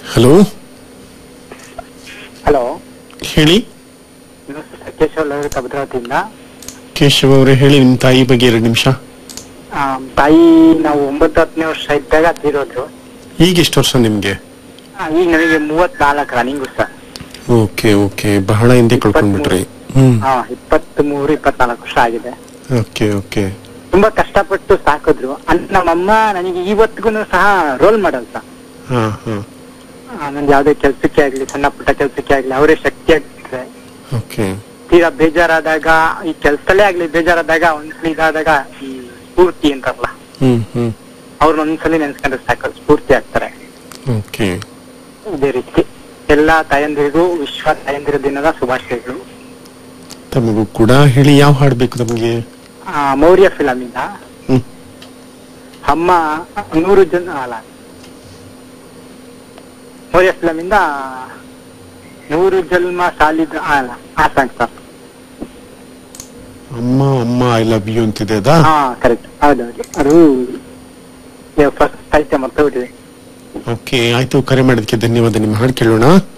hello hello ಹೇಳಿ ಕೇಶವ್ ಅವರು ಭದ್ರಾವತಿಯಿಂದ ಕೇಶವ್ ಅವರೇ ಹೇಳಿ ನಿಮ್ ತಾಯಿ ಬಗ್ಗೆ ಎರಡು ನಿಮಿಷ ಆ, ತಾಯಿ ನಾವು ಒಂಬತ್ತು ಹತ್ತನೇ ವರ್ಷ ಇದ್ದಾಗ ತೀರೋದ್ರು ಈಗ ಎಷ್ಟು ವರ್ಷ ನಿಮ್ಗೆ ಆ, ಈಗ ನನಗೆ ಮೂವತ್ನಾಲ್ಕು ರನ್ನಿಂಗು ಸರ್ ಓಕೆ ಓಕೆ ಬಹಳ ಹಿಂದೆ ಕಳ್ಕೊಂಡ್ಬಿಟ್ರಿ ಹ್ಮ್ ಹಾ ಇಪ್ಪತ್ತ್ ಮೂರು ಇಪ್ಪತ್ನಾಲ್ಕು ವರ್ಷ ಆಗಿದೆ ಓಕೆ ಓಕೆ ತುಂಬಾ ಕಷ್ಟಪಟ್ಟು ಸಾಕಿದ್ರು ಅಂತ ನಮ್ಮಮ್ಮ ನನಗೆ ಇವತ್ತಿಗೂ ಸಹ ರೋಲ್ ಮಾಡಲ್ ಸರ್ ಹಾ ಹಾ ನನ್ಗೆ ಯಾವ್ದೇ ಕೆಲ್ಸಕ್ಕೆ ಆಗ್ಲಿ ಸಣ್ಣ ಪುಟ್ಟ ಕೆಲ್ಸಕ್ಕೆ ಆಗ್ಲಿ ಅವರೇ ಶಕ್ತಿ ಆಗ್ತಾರೆ ಓಕೆ ತೀರಾ ಬೇಜಾರಾದಾಗ ಈ ಕೆಲ್ಸದಲ್ಲೇ ಆಗ್ಲಿ ಬೇಜಾರಾದಾಗ ಒಂದ್ಸಲ ಇದಾದಾಗ ಈ ಸ್ಫೂರ್ತಿ ಅಂತಾರಲ್ಲ ಹ್ಮ್ ಹ್ಮ್ ಅವ್ರನ್ನ ಒಂದ್ಸಲಿ ನೆನ್ಸ್ಕೊಂಡ್ರೆ ಸಾಕು ಸ್ಫೂರ್ತಿ ಆಗ್ತಾರೆ ಓಕೆ ಇದೇ ರೀತಿ ಎಲ್ಲಾ ತಾಯಂದಿರಿಗೂ ವಿಶ್ವ ತಾಯಂದಿರ ದಿನದ ಶುಭಾಶಯಗಳು ತಮಗೂ ಕೂಡ ಹೇಳಿ ಯಾವ ಹಾಡ್ಬೇಕು ನಮಗೆ ಆ, ಮೌರ್ಯ ಫಿಲಮ್ ಇಂದ ಹ್ಮ್ ಅಮ್ಮ ನೂರು ಜನ ಅಲ್ಲ ಮೌರ್ಯ ಫಿಲಮ್ ಇಂದ ನೂರು ಜನ್ಮ ಸಾಲಿದ ಆ, ಅಲ್ಲ ಆ ಸಾಂಗ್ ಸರ್ ಅಮ್ಮ ಅಮ್ಮ ಐ ಲವ್ ಯು ಅಂತಿದೆ ಅದಾ ಹಾ ಕರೆಕ್ಟ್ ಹೌದೌದು ಅದು ಫಸ್ಟ್ ಸಾಹಿತ್ಯ ಮರ್ತೋಗ್ಬಿಟ್ಟಿದೆ ಓಕೆ ಆಯ್ತು ಕರೆ ಮಾಡೋದಕ್ಕೆ ಧನ್ಯವಾದ ನಿಮ್ಮ ಹಾಡು ಕೇಳೋಣ